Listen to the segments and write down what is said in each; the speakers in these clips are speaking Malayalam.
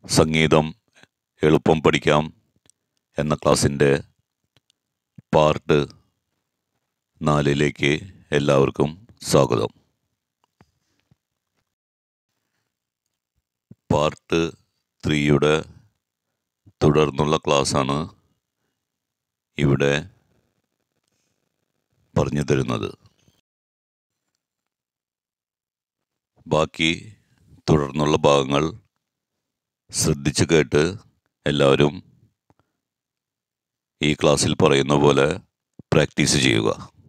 സംഗീതം എളുപ്പം പഠിക്കാം എന്ന ക്ലാസ്സിൻ്റെ പാർട്ട് നാലിലേക്ക് എല്ലാവർക്കും സ്വാഗതം പാർട്ട് ത്രീയുടെ തുടർന്നുള്ള ക്ലാസ്സാണ് ഇവിടെ പറഞ്ഞു തരുന്നത് ബാക്കി തുടർന്നുള്ള ഭാഗങ്ങൾ ശ്രദ്ധിച്ച് കേട്ട് എല്ലാവരും ഈ ക്ലാസ്സിൽ പറയുന്ന പോലെ പ്രാക്ടീസ് ചെയ്യുക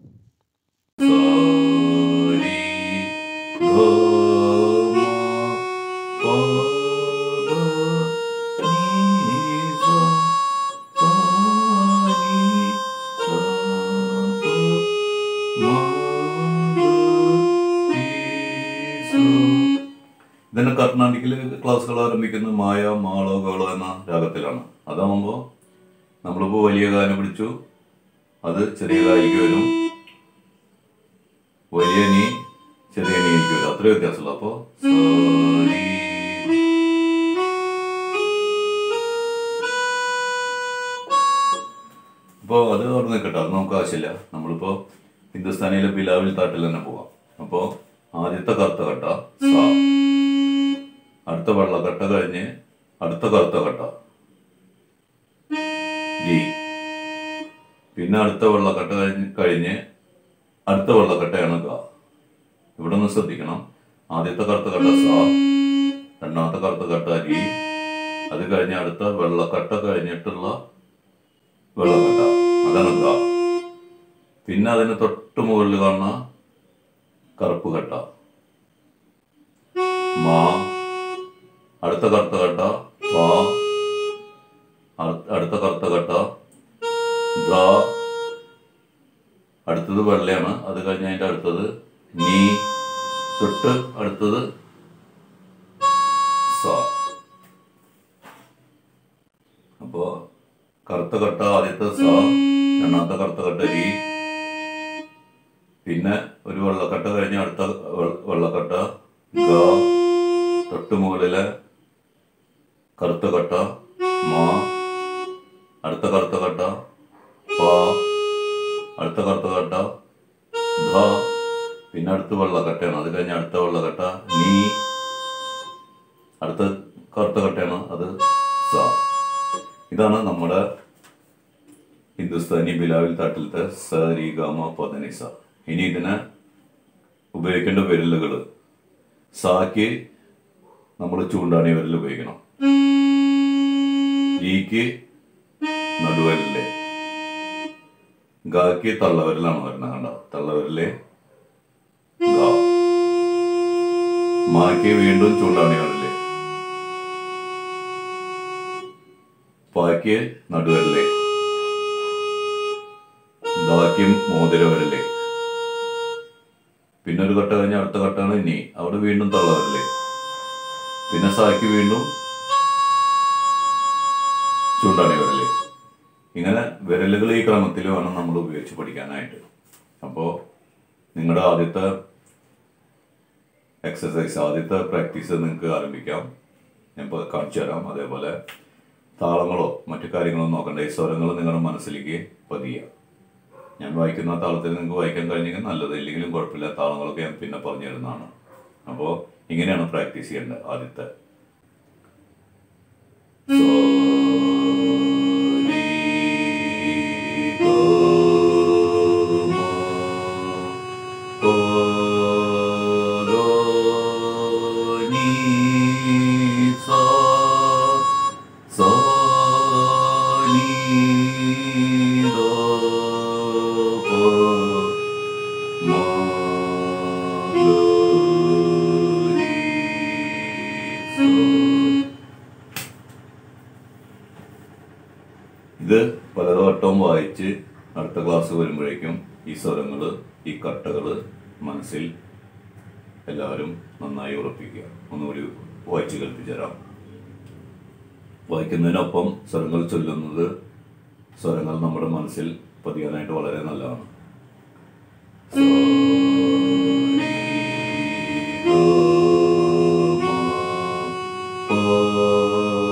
ഇതിന്റെ കർണാടിക്കിൽ ക്ലാസ്സുകൾ ആരംഭിക്കുന്നത് മായ മാളോ ഗോളോ എന്ന രാഗത്തിലാണ് അതാകുമ്പോൾ നമ്മളിപ്പോൾ വലിയ ഗാനം പിടിച്ചു അത് ചെറിയ ഗായിക്ക് വരും വലിയ നീ ചെറിയ നീക്ക് വരും അത്രയും വ്യത്യാസമുള്ളൂ അപ്പോൾ അപ്പോൾ അത് അവിടെ നിൽക്കട്ടെ അത് നമുക്ക് ആവശ്യമില്ല നമ്മളിപ്പോൾ ഹിന്ദുസ്ഥാനിയിലെ ബിലാവിൽ താട്ടിൽ തന്നെ പോവാം അപ്പോൾ ആദ്യത്തെ കറുത്ത കട്ട സ അടുത്ത വെള്ളക്കട്ട കഴിഞ്ഞ് അടുത്ത കറുത്ത കട്ട ഗി പിന്നെ അടുത്ത വെള്ളക്കട്ട കഴിഞ്ഞ് കഴിഞ്ഞ് അടുത്ത വെള്ളക്കട്ടയാണ് ഗ ഇവിടെ നിന്ന് ശ്രദ്ധിക്കണം ആദ്യത്തെ കറുത്ത കട്ട സ രണ്ടാമത്തെ കറുത്ത കട്ട ഗി അത് കഴിഞ്ഞ് അടുത്ത വെള്ളക്കട്ട കഴിഞ്ഞിട്ടുള്ള വെള്ളക്കട്ട അതാണ് ഗ പിന്നെ അതിന് തൊട്ട് മുകളിൽ കാണുന്ന കറുപ്പ് കട്ട മാ അടുത്ത കറുത്ത കട്ട പ അടുത്ത- അടുത്ത കറുത്ത കട്ട ധ അടുത്തത് വെള്ളയാണ് അത് കഴിഞ്ഞ് അതിൻ്റെ അടുത്തത് നീ തൊട്ട് അടുത്തത് സ അപ്പോ കറുത്ത കട്ട ആദ്യത്തെ സ രണ്ടാമത്തെ കറുത്ത കട്ട രി പിന്നെ ഒരു വെള്ളക്കട്ട കഴിഞ്ഞ് അടുത്ത വെ- വെള്ളക്കട്ട ഗ തൊട്ട് മുകളിലെ കറുത്ത കട്ട മാ അടുത്ത കറുത്ത കട്ട പ അടുത്ത കറുത്ത കട്ട ധ പിന്നെ അടുത്ത വെള്ളക്കട്ടയാണ് അത് കഴിഞ്ഞ് അടുത്ത വെള്ളക്കട്ട നീ അടുത്ത കറുത്ത കട്ടയാണ് അത് സ ഇതാണ് നമ്മുടെ ഹിന്ദുസ്ഥാനി ബിലാവിൽ തട്ടിലത്തെ സ രി ഗാമ പദനിസ ഇനി ഇതിനെ ഉപയോഗിക്കേണ്ട വിരലുകൾ സാക്ക് നമ്മൾ ചൂണ്ടാണി വിരൽ ഉപയോഗിക്കണം ഈക്ക് നടുവരല് ഗാക്ക് തള്ളവിരലാണ് വരുന്നത് കണ്ട തള്ളവിരല് ഗാ മാക്ക് വീണ്ടും ചൂണ്ടാണി വിരല് പാക്ക് നടുവരല് ദാക്കും മോതിര വിരല് പിന്നെ ഒരു കട്ട കഴിഞ്ഞ അടുത്ത കട്ടാണ് ഇനി അവിടെ വീണ്ടും തള്ളവരല് പിന്നെ സാക്കി വീണ്ടും ചൂണ്ടാണി വിരല് ഇങ്ങനെ വിരലുകൾ ഈ ക്രമത്തിൽ വേണം നമ്മൾ ഉപയോഗിച്ച് പഠിക്കാനായിട്ട് അപ്പോൾ നിങ്ങളുടെ ആദ്യത്തെ എക്സസൈസ് ആദ്യത്തെ പ്രാക്ടീസ് നിങ്ങൾക്ക് ആരംഭിക്കാം ഞാൻ ഇപ്പോൾ കാണിച്ചു തരാം അതേപോലെ താളങ്ങളോ മറ്റു കാര്യങ്ങളോ നോക്കണ്ട ഈ സ്വരങ്ങൾ നിങ്ങളുടെ മനസ്സിലേക്ക് പതിയുക ഞാൻ വായിക്കുന്ന താളത്തിൽ നിങ്ങൾക്ക് വായിക്കാൻ കഴിഞ്ഞെങ്കിൽ നല്ലത് ഇല്ലെങ്കിലും കുഴപ്പമില്ല താളങ്ങളൊക്കെ ഞാൻ പിന്നെ പറഞ്ഞു തരുന്നതാണ് അപ്പോൾ ഇങ്ങനെയാണ് പ്രാക്ടീസ് ചെയ്യേണ്ടത് ആദ്യത്തെ സോ, രി, ഗോ, മോ, പോ, ദോ, നീ, സ, സ, നീ, ദോ, പോ, മോ, ദോ, നീ, സോ. ഇത് പലവട്ടവും വായിച്ച് അടുത്ത ക്ലാസ് വരുമ്പോഴേക്കും ഈ സ്വരങ്ങൾ ഈ കട്ടകൾ മനസ്സിൽ എല്ലാവരും നന്നായി ഉറപ്പിക്കുക ഒന്നുകൂടി വായിച്ച് കൽപ്പിച്ചു തരാം വായിക്കുന്നതിനൊപ്പം സ്വരങ്ങൾ ചൊല്ലുന്നത് സ്വരങ്ങൾ നമ്മുടെ മനസ്സിൽ പതിയാനായിട്ട് വളരെ നല്ലതാണ് സോ, രി, ഗോ, മ, പ,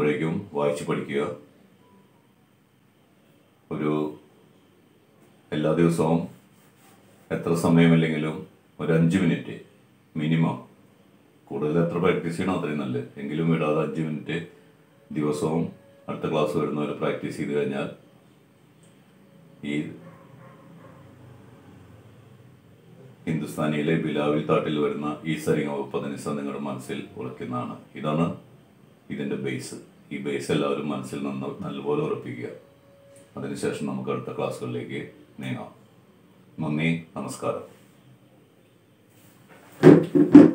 എത്തുമ്പോഴേക്കും വായിച്ച് പഠിക്കുക ഒരു എല്ലാ ദിവസവും എത്ര സമയമില്ലെങ്കിലും ഒരു അഞ്ച് മിനിറ്റ് മിനിമം കൂടുതൽ എത്ര പ്രാക്ടീസ് ചെയ്യണം അത്രയും നല്ലത് എങ്കിലും വിടാതെ അഞ്ച് മിനിറ്റ് ദിവസവും അടുത്ത ക്ലാസ് വരുന്നവർ പ്രാക്ടീസ് ചെയ്ത് കഴിഞ്ഞാൽ ഈ ഹിന്ദുസ്ഥാനിയിലെ ബിലാവിൽ താട്ടിൽ വരുന്ന ഈ സരിഗ പതിനിസ നിങ്ങളുടെ മനസ്സിൽ ഉറക്കുന്നതാണ് ഇതാണ് ഇതിൻ്റെ ബേസ് ഈ ബേസ് എല്ലാവരും മനസ്സിൽ നിന്ന് നല്ലപോലെ ഉറപ്പിക്കുക അതിനുശേഷം നമുക്ക് അടുത്ത ക്ലാസ്സുകളിലേക്ക് നീങ്ങാം നന്ദി നമസ്കാരം